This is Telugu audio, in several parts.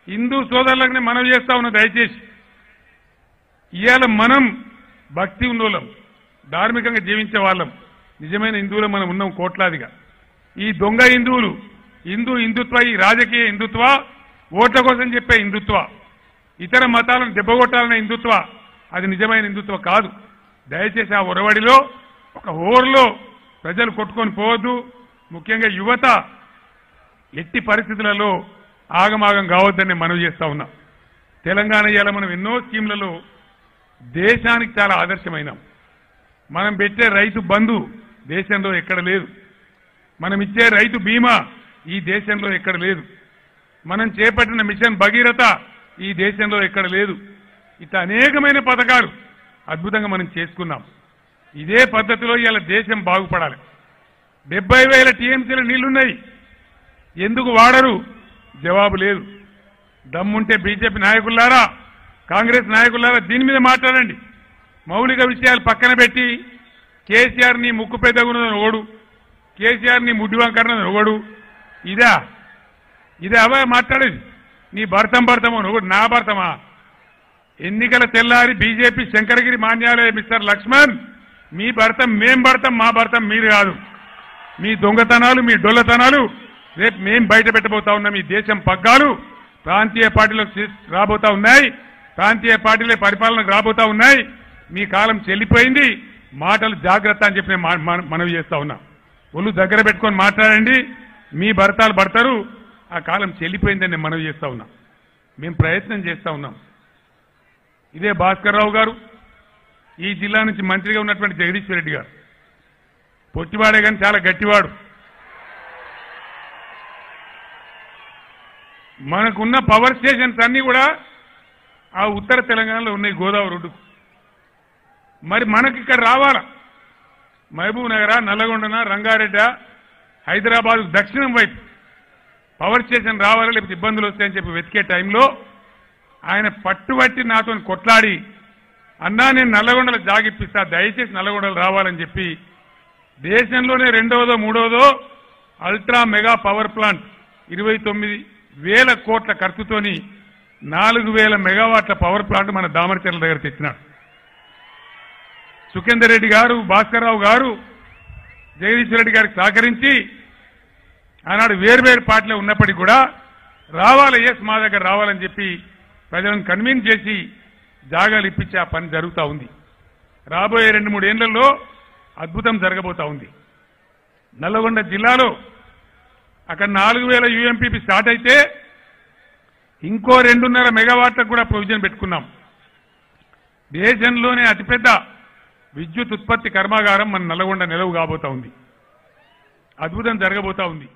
హిందూ సోదరులకు మనం చేస్తా ఉన్నా దయచేసి ఇవాళ మనం భక్తి ఉన్నోళ్ళం ధార్మికంగా జీవించే వాళ్ళం నిజమైన హిందువులు మనం ఉన్నాం కోట్లాదిగా ఈ దొంగ హిందువులు హిందూ హిందుత్వ ఈ రాజకీయ హిందుత్వ ఓట్ల కోసం చెప్పే హిందుత్వ ఇతర మతాలను దెబ్బగొట్టాలనే హిందుత్వ అది నిజమైన హిందుత్వ కాదు దయచేసి ఆ ఒరవడిలో ఒక హోర్లో ప్రజలు కొట్టుకొని పోవద్దు ముఖ్యంగా యువత ఎట్టి పరిస్థితులలో ఆగమాగం కావద్దని నేను మనవి చేస్తా ఉన్నా తెలంగాణ ఇవాళ మనం ఎన్నో స్కీమ్లలో దేశానికి చాలా ఆదర్శమైనాం మనం పెట్టే రైతు బంధు దేశంలో ఎక్కడ లేదు మనం ఇచ్చే రైతు బీమా ఈ దేశంలో ఎక్కడ లేదు మనం చేపట్టిన మిషన్ భగీరథ ఈ దేశంలో ఎక్కడ లేదు ఇట్లా అనేకమైన పథకాలు అద్భుతంగా మనం చేసుకున్నాం ఇదే పద్ధతిలో ఇవాళ దేశం బాగుపడాలి డెబ్బై వేల టీఎంసీల నీళ్లున్నాయి ఎందుకు వాడరు జవాబు లేదు దమ్ముంటే బీజేపీ నాయకులారా కాంగ్రెస్ నాయకులారా దీని మీద మాట్లాడండి మౌలిక విషయాలు పక్కన పెట్టి కేసీఆర్ ని ముక్కు పెద్దగున్నదని ఓడు కేసీఆర్ ని ముడ్డి వంకరన్నదని ఓడు ఇదా ఇదే అవే మాట్లాడేది నీ భర్తం భర్తమో నువ్వు నా భర్తమా ఎన్నికల తెల్లారి బీజేపీ శంకరగిరి మాన్యాలయ మిస్టర్ లక్ష్మణ్ మీ భర్తం మేం భర్తం మా భర్తం మీరు కాదు మీ దొంగతనాలు మీ డొల్లతనాలు రేపు మేం బయట పెట్టబోతా ఉన్నాం ఈ దేశం పగ్గాలు ప్రాంతీయ పార్టీలకు చేస్- రాబోతా ఉన్నాయి ప్రాంతీయ పార్టీలే పరిపాలనకు రాబోతా ఉన్నాయి మీ కాలం చెల్లిపోయింది మాటలు జాగ్రత్త అని చెప్పి నేను మా- మన- మనవి చేస్తా ఉన్నా ఒళ్ళు దగ్గర పెట్టుకొని మాట్లాడండి మీ భర్తాలు పడతారు ఆ కాలం చెల్లిపోయిందని నేను మనవి చేస్తా ఉన్నా మేము ప్రయత్నం చేస్తా ఉన్నాం ఇదే భాస్కర్ రావు గారు ఈ జిల్లా నుంచి మంత్రిగా ఉన్నటువంటి జగదీశ్వర్ రెడ్డి గారు పొట్టివాడే కానీ చాలా గట్టివాడు మనకున్న పవర్ స్టేషన్స్ అన్ని కూడా ఆ ఉత్తర తెలంగాణలో ఉన్నాయి గోదావరి ఒడ్డు మరి మనకి ఇక్కడ రావాలా మహబూబ్ నగర నల్లగొండన రంగారెడ్డ హైదరాబాద్ దక్షిణం వైపు పవర్ స్టేషన్ రావాలా లేకపోతే ఇబ్బందులు వస్తాయని చెప్పి వెతికే టైంలో ఆయన పట్టుబట్టి నాతో కొట్లాడి అన్నా నేను నల్లగొండలు జాగిప్పిస్తా దయచేసి నల్లగొండలు రావాలని చెప్పి దేశంలోనే రెండవదో మూడవదో అల్ట్రా మెగా పవర్ ప్లాంట్ ఇరవై తొమ్మిది వేల కోట్ల ఖర్చుతోని నాలుగు వేల మెగావాట్ల పవర్ ప్లాంట్ మన దామరచర్ల దగ్గర తెచ్చినాడు సుఖేందర్ రెడ్డి గారు భాస్కర్ రావు గారు జగదీశ్వర్ రెడ్డి గారికి సహకరించి ఆనాడు వేర్వేరు పార్టీలో ఉన్నప్పటికీ కూడా రావాలి ఎస్ మా దగ్గర రావాలని చెప్పి ప్రజలను కన్విన్స్ చేసి జాగాలు ఇప్పించే ఆ పని జరుగుతూ ఉంది రాబోయే రెండు మూడు ఏళ్లలో అద్భుతం జరగబోతా ఉంది నల్లగొండ జిల్లాలో అక్కడ నాలుగు వేల యూఎంపీపీ స్టార్ట్ అయితే ఇంకో రెండున్నర మెగావాట్లకు కూడా ప్రొవిజన్ పెట్టుకున్నాం దేశంలోనే అతిపెద్ద విద్యుత్ ఉత్పత్తి కర్మాగారం మన నల్లగొండ నిలవు కాబోతా ఉంది అద్భుతం జరగబోతా ఉంది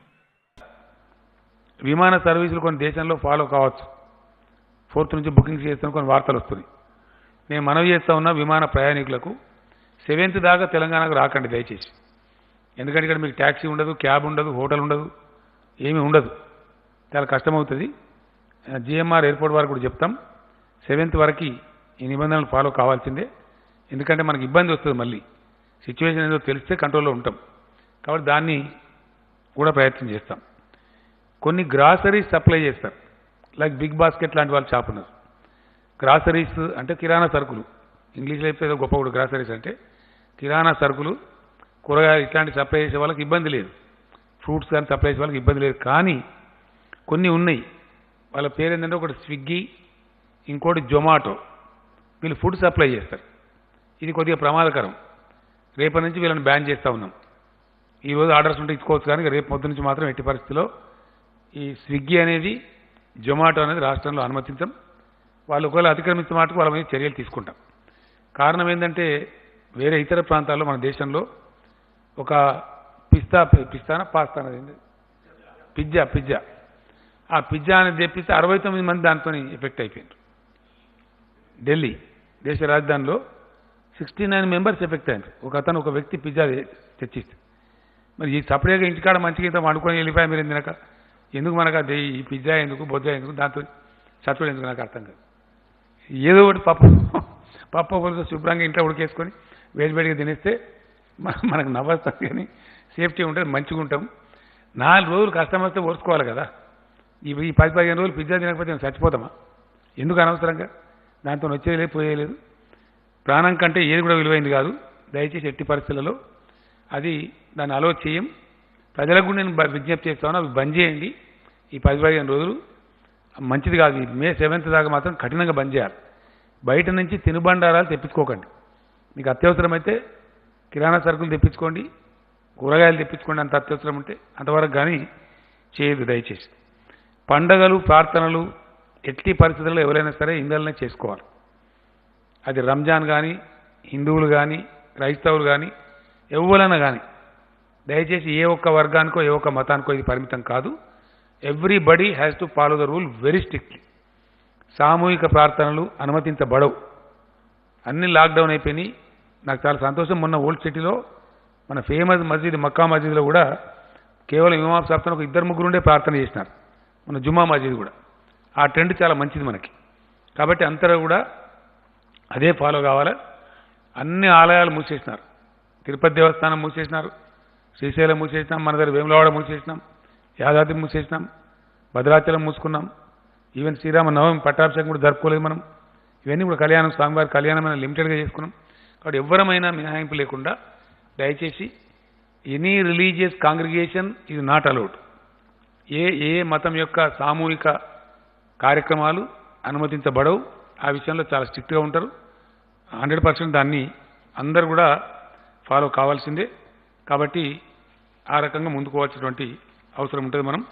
విమాన సర్వీసులు కొన్ని దేశంలో ఫాలో కావచ్చు ఫోర్త్ నుంచి బుకింగ్స్ చేస్తున్న కొన్ని వార్తలు వస్తున్నాయి నేను మనవి చేస్తా ఉన్న విమాన ప్రయాణికులకు సెవెంత్ దాకా తెలంగాణకు రాకండి దయచేసి ఎందుకంటే ఇక్కడ మీకు ట్యాక్సీ ఉండదు క్యాబ్ ఉండదు హోటల్ ఉండదు ఏమీ ఉండదు చాలా కష్టమవుతుంది జిఎంఆర్ ఎయిర్పోర్ట్ వారికి కూడా చెప్తాం సెవెంత్ వరకు ఈ నిబంధనలు ఫాలో కావాల్సిందే ఎందుకంటే మనకి ఇబ్బంది వస్తుంది మళ్ళీ సిచ్యువేషన్ ఏదో తెలిస్తే కంట్రోల్లో ఉంటాం కాబట్టి దాన్ని కూడా ప్రయత్నం చేస్తాం కొన్ని గ్రాసరీస్ సప్లై చేస్తారు లైక్ బిగ్ బాస్కెట్ లాంటి వాళ్ళు షాప్ ఉన్నారు గ్రాసరీస్ అంటే కిరాణా సరుకులు ఇంగ్లీష్లో చెప్తే ఏదో గొప్ప కూడా గ్రాసరీస్ అంటే కిరాణా సరుకులు కూరగాయలు ఇట్లాంటి సప్లై చేసే వాళ్ళకి ఇబ్బంది లేదు ఫ్రూట్స్ కానీ సప్లై చేసే వాళ్ళకి ఇబ్బంది లేదు కానీ కొన్ని ఉన్నాయి వాళ్ళ పేరు ఏంటంటే ఒకటి స్విగ్గీ ఇంకోటి జొమాటో వీళ్ళు ఫుడ్ సప్లై చేస్తారు ఇది కొద్దిగా ప్రమాదకరం రేపటి నుంచి వీళ్ళని బ్యాన్ చేస్తూ ఉన్నాం ఈ రోజు ఆర్డర్స్ ఉంటే ఇచ్చుకోవచ్చు కానీ రేపు పొద్దు నుంచి మాత్రం ఎట్టి పరిస్థితిలో ఈ స్విగ్గీ అనేది జొమాటో అనేది రాష్ట్రంలో అనుమతించం వాళ్ళు ఒకవేళ అతిక్రమించిన మాటకు వాళ్ళ మీద చర్యలు తీసుకుంటాం కారణం ఏంటంటే వేరే ఇతర ప్రాంతాల్లో మన దేశంలో ఒక పిస్తా పిస్తానా పాస్తానా ఏంది పిజ్జా పిజ్జా ఆ పిజ్జా అనేది తెప్పిస్తే అరవై తొమ్మిది మంది దాంతో ఎఫెక్ట్ అయిపోయింది ఢిల్లీ దేశ రాజధానిలో సిక్స్టీ నైన్ మెంబర్స్ ఎఫెక్ట్ అయ్యారు ఒక అతను ఒక వ్యక్తి పిజ్జా తెచ్చిస్తే మరి ఈ సపరేట్గా ఇంటికాడ మంచిగా ఇంత వండుకొని వెళ్ళిపోయా మీరు తినక ఎందుకు మనకు అది ఈ పిజ్జా ఎందుకు బొజ్జ ఎందుకు దాంతో చచ్చుడు ఎందుకు నాకు అర్థం కాదు ఏదో ఒకటి పప్పు పప్పు ఒకరితో శుభ్రంగా ఇంట్లో ఉడికేసుకొని వేడి వేడిగా తినేస్తే మన- మనకు నవ్వస్తాం కానీ సేఫ్టీ ఉంటుంది మంచిగా ఉంటాం నాలుగు రోజులు కష్టం వస్తే ఓర్చుకోవాలి కదా ఈ ఈ పది పదిహేను రోజులు పిజ్జా తినకపోతే మేము చచ్చిపోతామా ఎందుకు అనవసరంగా దాంతో వచ్చేది లేదు పోయేది ప్రాణం కంటే ఏది కూడా విలువైంది కాదు దయచేసి ఎట్టి పరిస్థితులలో అది దాన్ని అలో చేయం ప్రజలకు కూడా నేను బ- విజ్ఞప్తి చేస్తాను అవి బంద్ చేయండి ఈ పది పదిహేను రోజులు మంచిది కాదు ఈ మే సెవెంత్ దాకా మాత్రం కఠినంగా బంద్ చేయాలి బయట నుంచి తినుబండారాలు తెప్పించుకోకండి మీకు అత్యవసరమైతే కిరాణా సరుకులు తెప్పించుకోండి కూరగాయలు తెప్పించుకోండి అంత అత్యవసరం ఉంటే అంతవరకు కానీ చేయదు దయచేసి పండగలు ప్రార్థనలు ఎట్టి పరిస్థితుల్లో ఎవరైనా సరే ఇందలనే చేసుకోవాలి అది రంజాన్ కానీ హిందువులు కానీ క్రైస్తవులు కానీ ఎవరైనా కానీ దయచేసి ఏ ఒక్క వర్గానికో ఏ ఒక్క మతానికో ఇది పరిమితం కాదు everybody has to follow the rule very strictly సామూహిక ప్రార్థనలు అనుమతించబడవు అన్ని లాక్డౌన్ అయిపోయినాయి నాకు చాలా సంతోషం మొన్న ఓల్డ్ సిటీలో మన ఫేమస్ మస్జిద్ మక్కా మస్జిద్లో కూడా కేవలం ఇమాం సాబ్తో ఒక ఇద్దరు ముగ్గురు ఉండే ప్రార్థన చేసినారు మన జుమ్మా మస్జిద్ కూడా ఆ ట్రెండ్ చాలా మంచిది మనకి కాబట్టి అంతటా కూడా అదే ఫాలో కావాలి అన్ని ఆలయాలు మూసేసినారు తిరుపతి దేవస్థానం మూసేసినారు శ్రీశైలం మూసేసినాం మన దగ్గర వేములవాడ మూసేసినాం యాదాద్రి మూసేసినాం భద్రాచలం మూసుకున్నాం ఈవెన్ శ్రీరామ నవమి పట్టాభిషేకం కూడా జరుపుకోలేదు మనం ఇవన్నీ కూడా కళ్యాణం స్వామివారి కళ్యాణం మనం లిమిటెడ్గా చేసుకున్నాం కాబట్టి ఎవరమైనా మినహాయింపు లేకుండా దయచేసి ఎనీ రిలీజియస్ కాంగ్రిగేషన్ ఇది నాట్ అలౌడ్ ఏ ఏ మతం యొక్క సామూహిక కార్యక్రమాలు అనుమతించబడవు ఆ విషయంలో చాలా స్ట్రిక్ట్గా ఉంటారు హండ్రెడ్ పర్సెంట్ దాన్ని అందరు కూడా ఫాలో కావాల్సిందే కాబట్టి ఆ రకంగా ముందుకు పోవాల్సినటువంటి అవసరం ఉంటుంది మనం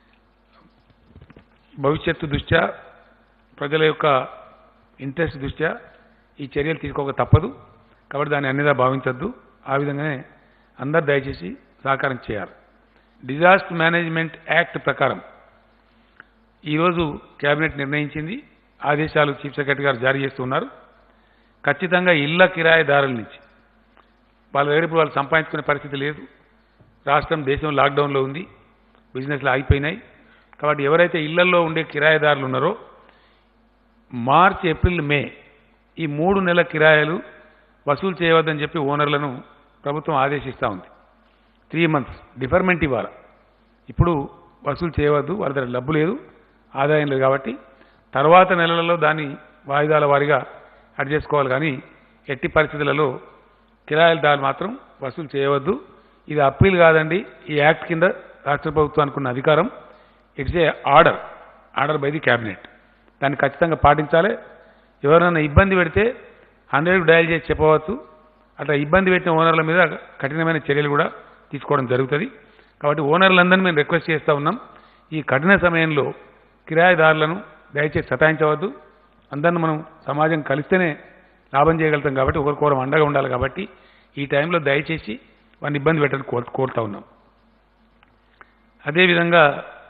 భవిష్యత్తు దృష్ట్యా ప్రజల యొక్క ఇంట్రెస్ట్ దృష్ట్యా ఈ చర్యలు తీసుకోక తప్పదు కాబట్టి దాన్ని అన్నిదా భావించద్దు ఆ విధంగానే అందరు దయచేసి సహకారం చేయాలి డిజాస్టర్ మేనేజ్మెంట్ యాక్ట్ ప్రకారం ఈరోజు కేబినెట్ నిర్ణయించింది ఆదేశాలు చీఫ్ సెక్రటరీ గారు జారీ చేస్తున్నారు ఖచ్చితంగా ఇళ్ల కిరాయిదారుల నుంచి వాళ్ళ దగ్గర ఇప్పుడు వాళ్ళు సంపాదించుకునే పరిస్థితి లేదు రాష్ట్రం దేశం లాక్డౌన్లో ఉంది బిజినెస్లు ఆగిపోయినాయి కాబట్టి ఎవరైతే ఇళ్లలో ఉండే కిరాయిదారులు ఉన్నారో మార్చ్ ఏప్రిల్ మే ఈ మూడు నెలల కిరాయిలు వసూలు చేయవద్దని చెప్పి ఓనర్లను ప్రభుత్వం ఆదేశిస్తూ ఉంది త్రీ మంత్స్ డిఫర్మెంట్ ఇవ్వాలి ఇప్పుడు వసూలు చేయవద్దు వాళ్ళ దగ్గర డబ్బు లేదు ఆదాయం లేదు కాబట్టి తర్వాత నెలలలో దాన్ని వాయిదాల వారీగా అడ్ చేసుకోవాలి కానీ ఎట్టి పరిస్థితులలో కిరాయిలదారులు మాత్రం వసూలు చేయవద్దు ఇది అప్పీల్ కాదండి ఈ యాక్ట్ కింద రాష్ట్ర ప్రభుత్వానికి ఉన్న అధికారం it's a order order by the cabinet దాన్ని ఖచ్చితంగా పాటించాలి ఎవరైనా ఇబ్బంది పెడితే హండ్రెడ్ డయల్ చేసి చెప్పవచ్చు అట్లా ఇబ్బంది పెట్టిన ఓనర్ల మీద కఠినమైన చర్యలు కూడా తీసుకోవడం జరుగుతుంది కాబట్టి ఓనర్లందరినీ మేము రిక్వెస్ట్ చేస్తూ ఉన్నాం ఈ కఠిన సమయంలో కిరాయిదారులను దయచేసి సతాయించవద్దు అందరిని మనం సమాజం కలిస్తేనే లాభం చేయగలుగుతాం కాబట్టి ఒకరికొకరం అండగా ఉండాలి కాబట్టి ఈ టైంలో దయచేసి వాడిని ఇబ్బంది పెట్టని కోరు కోరుతా ఉన్నాం అదేవిధంగా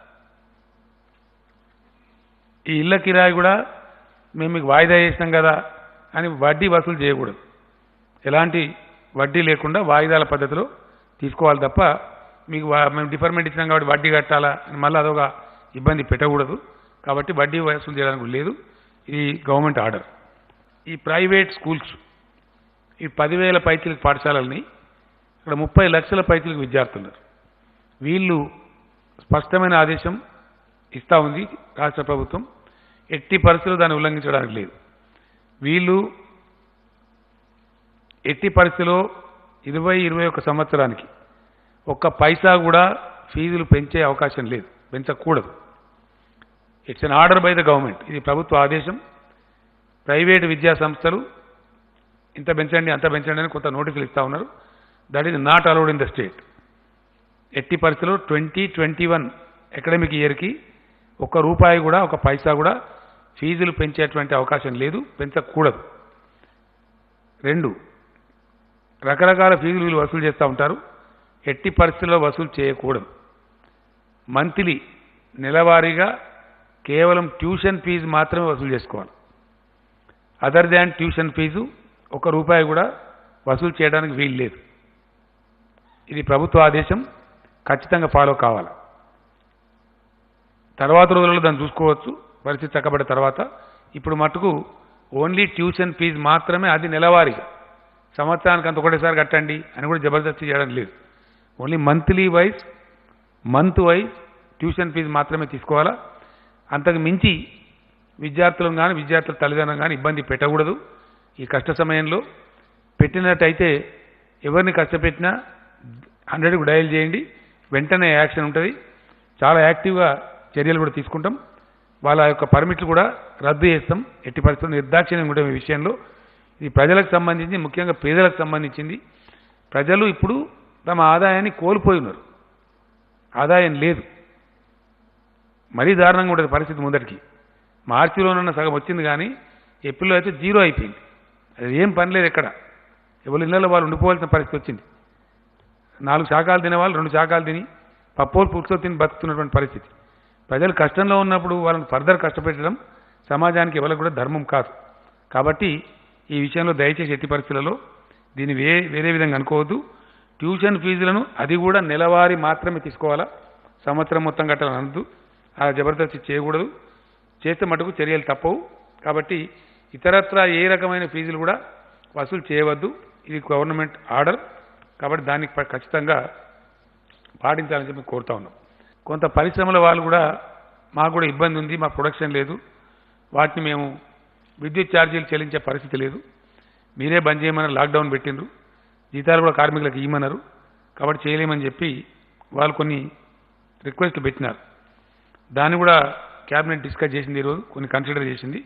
ఈ ఇళ్ళ కిరాయి కూడా మేము మీకు వాయిదా చేసినాం కదా అని వడ్డీ వసూలు చేయకూడదు ఎలాంటి వడ్డీ లేకుండా వాయిదాల పద్ధతిలో తీసుకోవాలి తప్ప మీకు వా- మేము డిఫర్మెంట్ ఇచ్చినాం కాబట్టి వడ్డీ కట్టాలా అని మళ్ళీ అదొక ఇబ్బంది పెట్టకూడదు కాబట్టి వడ్డీ వసూలు చేయడానికి కూడా లేదు ఇది గవర్నమెంట్ ఆర్డర్ ఈ ప్రైవేట్ స్కూల్స్ ఈ పదివేల పైచీలకు పాఠశాలల్ని ఇక్కడ ముప్పై లక్షల పైచీలకు విద్యార్థులు ఉన్నారు వీళ్ళు స్పష్టమైన ఆదేశం ఇస్తా ఉంది రాష్ట్ర ప్రభుత్వం ఎట్టి పరిస్థితులు దాన్ని ఉల్లంఘించడానికి లేదు వీళ్ళు ఎట్టి పరిస్థితిలో ఇరవై ఇరవై ఒక సంవత్సరానికి ఒక్క పైసా కూడా ఫీజులు పెంచే అవకాశం లేదు పెంచకూడదు it's an order by the government ఇది ప్రభుత్వ ఆదేశం ప్రైవేట్ విద్యా సంస్థలు ఇంత పెంచండి అంత పెంచండి అని కొంత నోటీసులు ఇస్తా ఉన్నారు that is not allowed in the state ఎట్టి పరిస్థితుల్లో ట్వంటీ ట్వంటీ వన్ అకాడమిక్ ఇయర్కి ఒక్క రూపాయి కూడా ఒక పైసా కూడా ఫీజులు పెంచేటువంటి అవకాశం లేదు పెంచకూడదు రెండు రకరకాల ఫీజులు వీళ్ళు వసూలు చేస్తూ ఉంటారు ఎట్టి పరిస్థితుల్లో వసూలు చేయకూడదు మంత్లీ నెలవారీగా కేవలం ట్యూషన్ ఫీజు మాత్రమే వసూలు చేసుకోవాలి అదర్ దాన్ ట్యూషన్ ఫీజు ఒక రూపాయి కూడా వసూలు చేయడానికి వీలు లేదు ఇది ప్రభుత్వ ఆదేశం ఖచ్చితంగా ఫాలో కావాలి తర్వాత రోజుల్లో దాన్ని చూసుకోవచ్చు పరిస్థితి చక్కబడిన తర్వాత ఇప్పుడు మటుకు ఓన్లీ ట్యూషన్ ఫీజు మాత్రమే అది నెలవారీగా సంవత్సరానికి అంత ఒకటేసారి కట్టండి అని కూడా జబర్దస్తి చేయడం లేదు only monthly wise month wise tuition fee మాత్రమే తీసుకోవాలా అంతకు మించి విద్యార్థులను కానీ విద్యార్థుల తల్లిదండ్రులను కానీ ఇబ్బంది పెట్టకూడదు ఈ కష్ట సమయంలో పెట్టినట్టయితే ఎవరిని కష్టపెట్టినా హండ్రెడ్కు డయల్ చేయండి వెంటనే యాక్షన్ ఉంటుంది చాలా యాక్టివ్గా చర్యలు కూడా తీసుకుంటాం వాళ్ళ యొక్క పర్మిట్లు కూడా రద్దు చేస్తాం ఎట్టి పరిస్థితుల్లో నిర్దాక్షిణ్యం కూడా ఈ విషయంలో ఇది ప్రజలకు సంబంధించి ముఖ్యంగా పేదలకు సంబంధించింది ప్రజలు ఇప్పుడు తమ ఆదాయాన్ని కోల్పోయి ఉన్నారు ఆదాయం లేదు మరీ దారుణంగా ఉంటుంది పరిస్థితి ముందటికి మార్చిలోనున్న సగం వచ్చింది కానీ ఏప్రిల్లో అయితే జీరో అయిపోయింది అది ఏం పని లేదు ఎక్కడ ఎవరి ఇళ్ళలో వాళ్ళు ఉండిపోవాల్సిన పరిస్థితి వచ్చింది నాలుగు శాఖలు తినేవాళ్ళు రెండు శాఖలు తిని పప్పోలు పులుసుతో తిని బతుకుతున్నటువంటి పరిస్థితి ప్రజలు కష్టంలో ఉన్నప్పుడు వాళ్ళని ఫర్దర్ కష్టపెట్టడం సమాజానికి ఎవరికి కూడా ధర్మం కాదు కాబట్టి ఈ విషయంలో దయచేసి ఎట్టి పరిస్థితులలో దీన్ని వే వేరే విధంగా అనుకోవద్దు ట్యూషన్ ఫీజులను అది కూడా నెలవారీ మాత్రమే తీసుకోవాలా సంవత్సరం మొత్తం కట్టాలని అనద్దు ఆ జబర్దస్తి చేయకూడదు చేస్తే మటుకు చర్యలు తప్పవు కాబట్టి ఇతరత్ర ఏ రకమైన ఫీజులు కూడా వసూలు చేయవద్దు ఇది గవర్నమెంట్ ఆర్డర్ కాబట్టి దానికి ప- ఖచ్చితంగా పాటించాలని చెప్పి కోరుతా ఉన్నాం కొంత పరిశ్రమల వాళ్ళు కూడా మాకు కూడా ఇబ్బంది ఉంది మా ప్రొడక్షన్ లేదు వాటిని మేము విద్యుత్ ఛార్జీలు చెల్లించే పరిస్థితి లేదు మీరే బంద్ చేయమని లాక్డౌన్ పెట్టిండ్రు జీతాలు కూడా కార్మికులకు ఇవ్వమన్నారు కాబట్టి చేయలేమని చెప్పి వాళ్ళు కొన్ని రిక్వెస్ట్లు పెట్టినారు దాన్ని కూడా క్యాబినెట్ డిస్కస్ చేసింది ఈరోజు కొన్ని కన్సిడర్ చేసింది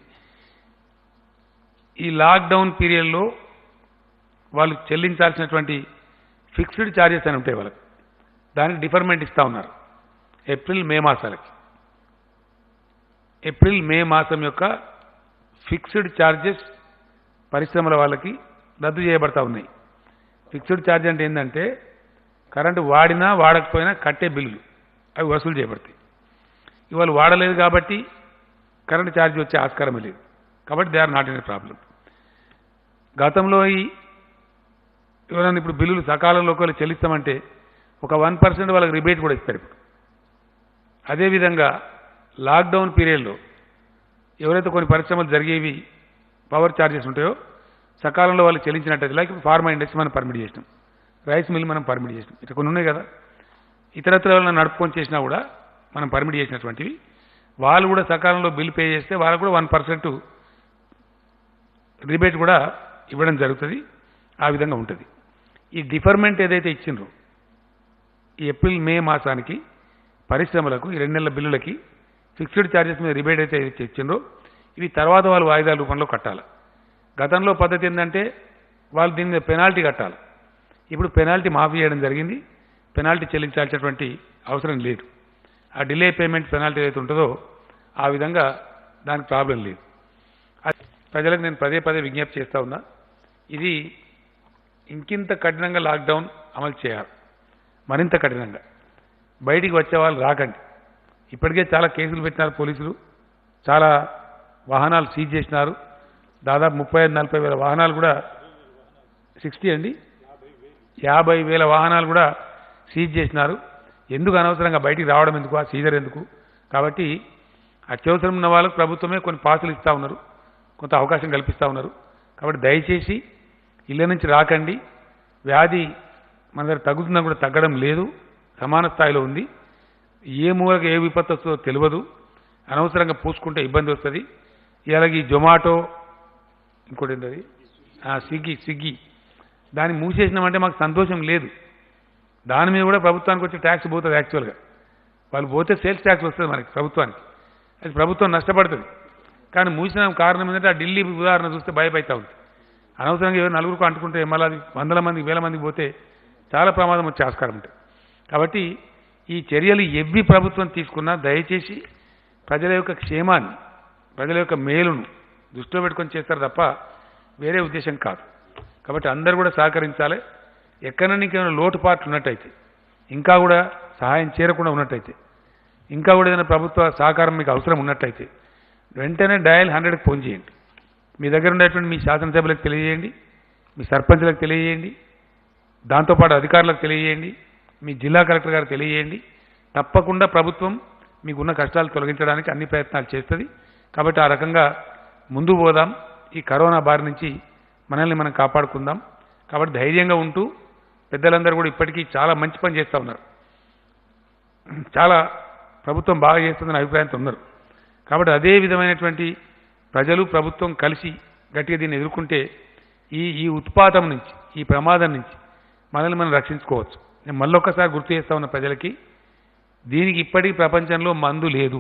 ఈ లాక్డౌన్ పీరియడ్లో వాళ్ళు చెల్లించాల్సినటువంటి ఫిక్స్డ్ ఛార్జెస్ అని ఉంటాయి వాళ్ళకి దానికి డిఫర్మెంట్ ఇస్తా ఉన్నారు ఏప్రిల్ మే మాసాలకి ఏప్రిల్ మే మాసం యొక్క ఫిక్స్డ్ ఛార్జెస్ పరిశ్రమల వాళ్ళకి రద్దు చేయబడతా ఉన్నాయి ఫిక్స్డ్ ఛార్జ్ అంటే ఏంటంటే కరెంటు వాడినా వాడకపోయినా కట్టే బిల్లులు అవి వసూలు చేయబడతాయి ఇవాళ వాడలేదు కాబట్టి కరెంటు ఛార్జ్ వచ్చే ఆస్కారమే లేదు కాబట్టి they are not any problem గతంలో ఈ ఎవరైనా ఇప్పుడు బిల్లులు సకాలంలో ఒకవేళ చెల్లిస్తామంటే ఒక వన్ పర్సెంట్ వాళ్ళకి రిబేట్ కూడా ఇస్తారు ఇప్పుడు అదేవిధంగా లాక్డౌన్ పీరియడ్లో ఎవరైతే కొన్ని పరిశ్రమలు జరిగేవి పవర్ ఛార్జెస్ ఉంటాయో సకాలంలో వాళ్ళు చెల్లించినట్టయితే లైక్ ఫార్మా ఇండస్ట్రీ మనం పర్మిట్ చేసినాం రైస్ మిల్ మనం పర్మిట్ చేసినాం ఇట్లా కొన్ని ఉన్నాయి కదా ఇతరత్ర వాళ్ళని నడుపుకొని చేసినా కూడా మనం పర్మిట్ చేసినటువంటివి వాళ్ళు కూడా సకాలంలో బిల్ పే చేస్తే వాళ్ళకు కూడా వన్ పర్సెంట్ రిబేట్ కూడా ఇవ్వడం జరుగుతుంది ఆ విధంగా ఉంటుంది ఈ డిఫర్మెంట్ ఏదైతే ఇచ్చిండ్రో ఈ ఏప్రిల్ మే మాసానికి పరిశ్రమలకు ఈ రెండు నెలల బిల్లులకి ఫిక్స్డ్ ఛార్జెస్ మీద రిబేట్ అయితే ఏదైతే ఇచ్చిండ్రో ఇవి తర్వాత వాళ్ళు వాయిదాల రూపంలో కట్టాలి గతంలో పద్ధతి ఏంటంటే వాళ్ళు దీని మీద పెనాల్టీ కట్టాలి ఇప్పుడు పెనాల్టీ మాఫీ చేయడం జరిగింది పెనాల్టీ చెల్లించాల్సినటువంటి అవసరం లేదు ఆ డిలే పేమెంట్ పెనాల్టీ ఏదైతే ఉంటుందో ఆ విధంగా దానికి ప్రాబ్లం లేదు అది ప్రజలకు నేను పదే పదే విజ్ఞప్తి చేస్తా ఉన్నా ఇది ఇంకింత కఠినంగా లాక్డౌన్ అమలు చేయాలి మరింత కఠినంగా బయటికి వచ్చే వాళ్ళు రాకండి ఇప్పటికే చాలా కేసులు పెట్టినారు పోలీసులు చాలా వాహనాలు సీజ్ చేసినారు దాదాపు ముప్పై ఐదు నలభై వేల వాహనాలు కూడా సిక్స్టీ అండి యాభై వేల వాహనాలు కూడా సీజ్ చేసినారు ఎందుకు అనవసరంగా బయటికి రావడం ఎందుకు ఆ సీజర్ ఎందుకు కాబట్టి అత్యవసరం ఉన్న వాళ్ళకు ప్రభుత్వమే కొన్ని పాసులు ఇస్తూ ఉన్నారు కొంత అవకాశం కల్పిస్తూ ఉన్నారు కాబట్టి దయచేసి ఇళ్ళ నుంచి రాకండి వ్యాధి మన దగ్గర తగ్గుతుందని కూడా తగ్గడం లేదు సమాన స్థాయిలో ఉంది ఏ మూలకి ఏ విపత్తు వస్తుందో తెలియదు అనవసరంగా పూసుకుంటే ఇబ్బంది వస్తుంది ఇలాగ ఈ జొమాటో ఇంకోటి ఏంటది ఆ, స్విగ్గీ స్విగ్గీ దాన్ని మూసేసినామంటే మాకు సంతోషం లేదు దాని మీద కూడా ప్రభుత్వానికి వచ్చే ట్యాక్స్ పోతుంది యాక్చువల్గా వాళ్ళు పోతే సేల్స్ ట్యాక్స్ వస్తుంది మనకి ప్రభుత్వానికి అది ప్రభుత్వం నష్టపడుతుంది కానీ మూసిన కారణం ఏంటంటే ఆ ఢిల్లీ ఉదాహరణ చూస్తే భయపడతా ఉంది అనవసరంగా ఎవరు నలుగురికి అంటుకుంటే మళ్ళీ అది వందల మందికి వేల మందికి పోతే చాలా ప్రమాదం వచ్చే ఆస్కారం ఉంటుంది కాబట్టి ఈ చర్యలు ఎవ్వి ప్రభుత్వం తీసుకున్నా దయచేసి ప్రజల యొక్క క్షేమాన్ని ప్రజల యొక్క మేలును దృష్టిలో పెట్టుకొని చేస్తారు తప్ప వేరే ఉద్దేశం కాదు కాబట్టి అందరూ కూడా సహకరించాలి ఎక్కడైనా నీకేమైనా లోటుపాట్లు ఉన్నట్టయితే ఇంకా కూడా సహాయం చేరకుండా ఉన్నట్టయితే ఇంకా కూడా ఏదైనా ప్రభుత్వ సహకారం మీకు అవసరం ఉన్నట్టయితే వెంటనే డయల్ హండ్రెడ్కి ఫోన్ చేయండి మీ దగ్గర ఉండేటువంటి మీ శాసనసభ్యులకు తెలియజేయండి మీ సర్పంచ్లకు తెలియజేయండి దాంతోపాటు అధికారులకు తెలియజేయండి మీ జిల్లా కలెక్టర్ గారికి తెలియజేయండి తప్పకుండా ప్రభుత్వం మీకున్న కష్టాలు తొలగించడానికి అన్ని ప్రయత్నాలు చేస్తుంది కాబట్టి ఆ రకంగా ముందు పోదాం ఈ కరోనా బారి నుంచి మనల్ని మనం కాపాడుకుందాం కాబట్టి ధైర్యంగా ఉంటూ పెద్దలందరూ కూడా ఇప్పటికీ చాలా మంచి పని చేస్తూ ఉన్నారు చాలా ప్రభుత్వం బాగా చేస్తుందని అభిప్రాయంతో ఉన్నారు కాబట్టి అదే విధమైనటువంటి ప్రజలు ప్రభుత్వం కలిసి గట్టిగా దీన్ని ఎదుర్కొంటే ఈ ఈ ఉత్పాతం నుంచి ఈ ప్రమాదం నుంచి మనల్ని మనం రక్షించుకోవచ్చు నేను మళ్ళొక్కసారి గుర్తు చేస్తా ఉన్న ప్రజలకి దీనికి ఇప్పటికీ ప్రపంచంలో మందు లేదు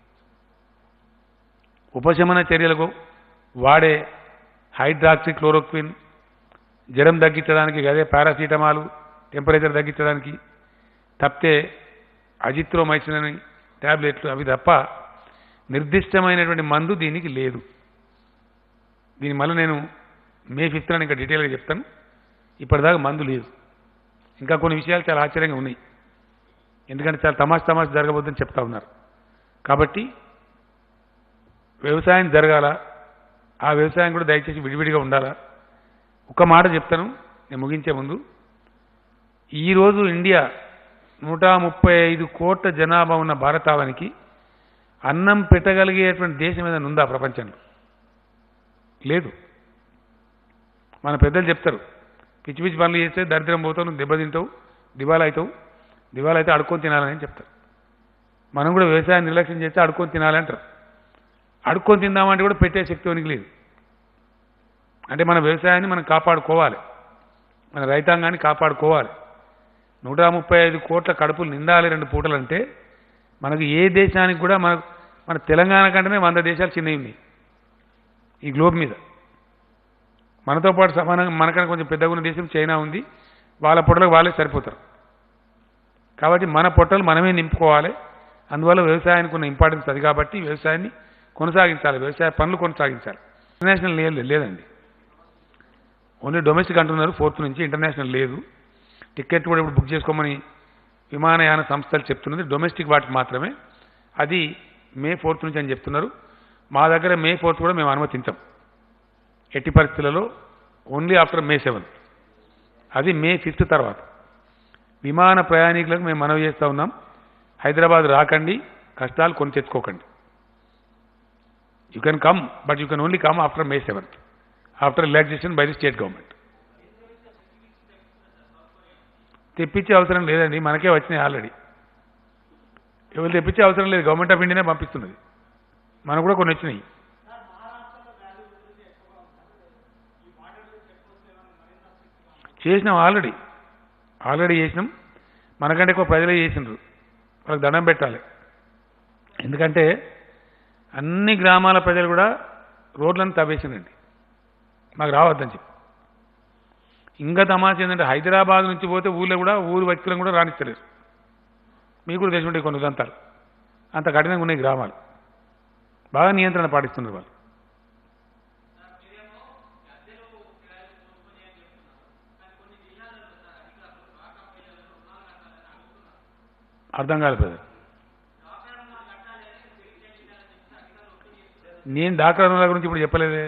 ఉపశమన చర్యలకు వాడే హైడ్రాక్సీ క్లోరోక్విన్ జ్వరం తగ్గించడానికి అదే పారాసిటమాల్ టెంపరేచర్ తగ్గించడానికి తప్పితే అజిత్రోమైసిన్ అని ట్యాబ్లెట్లు అవి తప్ప నిర్దిష్టమైనటువంటి మందు దీనికి లేదు దీని మళ్ళీ నేను మే ఫిఫ్త్ ఇంకా డీటెయిల్గా చెప్తాను ఇప్పటిదాకా మందు లేదు ఇంకా కొన్ని విషయాలు చాలా ఆశ్చర్యంగా ఉన్నాయి ఎందుకంటే చాలా తమాష తమాష జరగబోద్దని చెప్తా ఉన్నారు కాబట్టి వ్యవసాయం జరగాల ఆ వ్యవసాయం కూడా దయచేసి విడివిడిగా ఉండాలా ఒక మాట చెప్తాను నేను ముగించే ముందు ఈరోజు ఇండియా నూట ముప్పై ఐదు కోట్ల జనాభా ఉన్న భారతావనికి అన్నం పెట్టగలిగేటువంటి దేశం ఏదైనా ఉందా ప్రపంచంలో లేదు మన పెద్దలు చెప్తారు పిచ్చి పిచ్చి పనులు చేస్తే దరిద్రం పోతావు నువ్వు దెబ్బతింటావు దివాలా అవుతావు దివాలా అయితే అడుక్కొని తినాలని చెప్తారు మనం కూడా వ్యవసాయం నిర్లక్ష్యం చేస్తే అడుక్కొని తినాలి అంటారు అడుక్కొని తిందామంటే కూడా పెట్టే శక్తి ఉనికి లేదు అంటే మన వ్యవసాయాన్ని మనం కాపాడుకోవాలి మన రైతాంగాన్ని కాపాడుకోవాలి నూట ముప్పై ఐదు కోట్ల కడుపులు నిండాలి రెండు పూటలు అంటే మనకు ఏ దేశానికి కూడా మన మన తెలంగాణ కంటేనే వంద దేశాలు చిన్నవి ఉన్నాయి ఈ గ్లోబ్ మీద మనతో పాటు సమానంగా మనకన్నా కొంచెం పెద్దగా ఉన్న దేశం చైనా ఉంది వాళ్ళ పొట్టలకు వాళ్ళే సరిపోతారు కాబట్టి మన పొట్టలు మనమే నింపుకోవాలి అందువల్ల వ్యవసాయానికి ఉన్న ఇంపార్టెన్స్ అది కాబట్టి వ్యవసాయాన్ని కొనసాగించాలి వ్యవసాయ పనులు కొనసాగించాలి ఇంటర్నేషనల్ లేదు లేదండి ఓన్లీ డొమెస్టిక్ అంటున్నారు ఫోర్త్ నుంచి ఇంటర్నేషనల్ లేదు టికెట్ కూడా ఇప్పుడు బుక్ చేసుకోమని విమానయాన సంస్థలు చెప్తున్నది డొమెస్టిక్ వాటికి మాత్రమే అది మే ఫోర్త్ నుంచి అని చెప్తున్నారు మా దగ్గర మే ఫోర్త్ కూడా మేము అనుమతించాం ఎట్టి పరిస్థితులలో ఓన్లీ ఆఫ్టర్ మే సెవెంత్ అది మే ఫిఫ్త్ తర్వాత విమాన ప్రయాణికులకు మేము మనవి చేస్తూ ఉన్నాం హైదరాబాద్ రాకండి కష్టాలు కొని తెచ్చుకోకండి you can come but you can only come after May seventh after relaxation by the state government తెప్పించే అవసరం లేదండి మనకే వచ్చినాయి ఆల్రెడీ ఎవరు తెప్పించే అవసరం లేదు గవర్నమెంట్ ఆఫ్ ఇండియానే పంపిస్తున్నది మనకు కూడా కొన్ని వచ్చినాయి చేసినాం ఆల్రెడీ ఆల్రెడీ చేసినాం మనకంటే ఎక్కువ ప్రజలే చేసినారు వాళ్ళకి దండం పెట్టాలి ఎందుకంటే అన్ని గ్రామాల ప్రజలు కూడా రోడ్లను తవ్వేసిందండి మాకు రావద్దని చెప్పి ఇంకా తమాష ఏంటంటే హైదరాబాద్ నుంచి పోతే ఊళ్ళో కూడా ఊరు వ్యక్తులను కూడా రాణిస్తలేరు మీకు కూడా తెలిసి ఉంటాయి కొన్ని ఉదంతాలు అంత కఠినంగా ఉన్నాయి గ్రామాలు బాగా నియంత్రణ పాటిస్తున్నారు వాళ్ళు అర్థం కాదు బ్రదర్ నేను డాక్టర్ రుణాల గురించి ఇప్పుడు చెప్పలేదే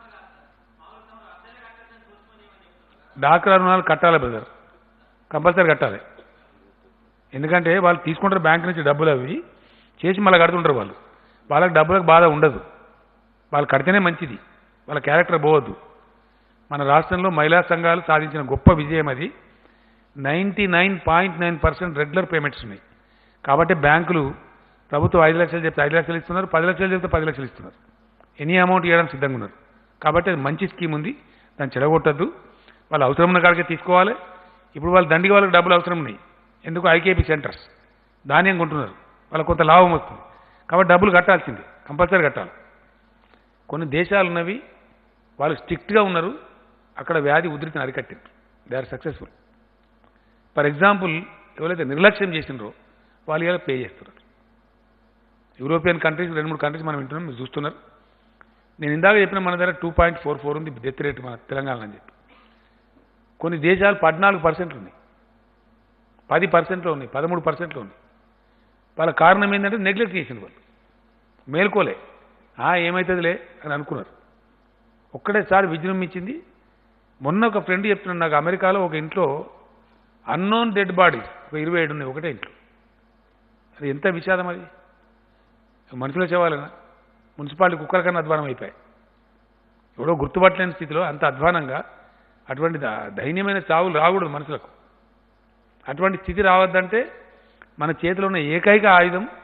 డాక్టర్ రుణాలు కట్టాలి బ్రదర్ కంపల్సరీ కట్టాలి ఎందుకంటే వాళ్ళు తీసుకుంటారు బ్యాంక్ నుంచి డబ్బులు అవి చేసి మళ్ళీ కడుతుంటారు వాళ్ళు వాళ్ళకి డబ్బులకు బాధ ఉండదు వాళ్ళు కడితేనే మంచిది వాళ్ళ క్యారెక్టర్ పోవద్దు మన రాష్ట్రంలో మహిళా సంఘాలు సాధించిన గొప్ప విజయం అది ninety nine point nine percent regular payments ఉన్నాయి కాబట్టి బ్యాంకులు ప్రభుత్వం ఐదు లక్షలు చెప్తే ఐదు లక్షలు ఇస్తున్నారు పది లక్షలు చెప్తే పది లక్షలు ఇస్తున్నారు ఎనీ అమౌంట్ ఇవ్వడం సిద్ధంగా ఉన్నారు కాబట్టి అది మంచి స్కీమ్ ఉంది దాన్ని చెడగొట్టద్దు వాళ్ళు అవసరం ఉన్న కాడికే తీసుకోవాలి ఇప్పుడు వాళ్ళు దండిగా వాళ్ళకి డబ్బులు అవసరం ఉన్నాయి ఎందుకు ఐకేపీ సెంటర్స్ ధాన్యం కొంటున్నారు వాళ్ళకి కొంత లాభం వస్తుంది కాబట్టి డబ్బులు కట్టాల్సిందే కంపల్సరీ కట్టాలి కొన్ని దేశాలు ఉన్నవి వాళ్ళు స్ట్రిక్ట్గా ఉన్నారు అక్కడ వ్యాధి ఉధృతిని అరికట్టారు they are successful for example ఎవరైతే నిర్లక్ష్యం చేసినారో వాళ్ళు ఇలా పే చేస్తున్నారు యూరోపియన్ కంట్రీస్ రెండు మూడు కంట్రీస్ మనం వింటున్నాం మీరు చూస్తున్నారు నేను ఇందాక చెప్పిన మన దగ్గర టూ పాయింట్ ఫోర్ ఫోర్ ఉంది డెత్ రేట్ మన తెలంగాణ అని చెప్పి కొన్ని దేశాలు పద్నాలుగు పర్సెంట్లు ఉన్నాయి పది పర్సెంట్లో ఉన్నాయి పదమూడు పర్సెంట్లో ఉన్నాయి వాళ్ళ కారణం ఏంటంటే నెగ్లెక్ట్ చేసిన వాళ్ళు మేల్కోలే ఆ ఏమవుతుందిలే అని అనుకున్నారు ఒక్కడేసారి విజృంభించింది మొన్న ఒక ఫ్రెండ్ చెప్తున్నాడు నాకు అమెరికాలో ఒక ఇంట్లో అన్నోన్ డెడ్ బాడీస్ ఒక ఇరవై ఏడు ఉన్నాయి ఒకటే ఇంట్లో అది ఎంత విషాదం అది మనుషుల శవాలనా మున్సిపాలిటీ కుక్కల కన్నా అధ్వానం అయిపోయాయి ఎవడో గుర్తుపట్టలేని స్థితిలో అంత అధ్వానంగా అటువంటి ద- దైన్యమైన చావులు రాకూడదు మనుషులకు అటువంటి స్థితి రావద్దంటే మన చేతిలో ఉన్న ఏకైక ఆయుధం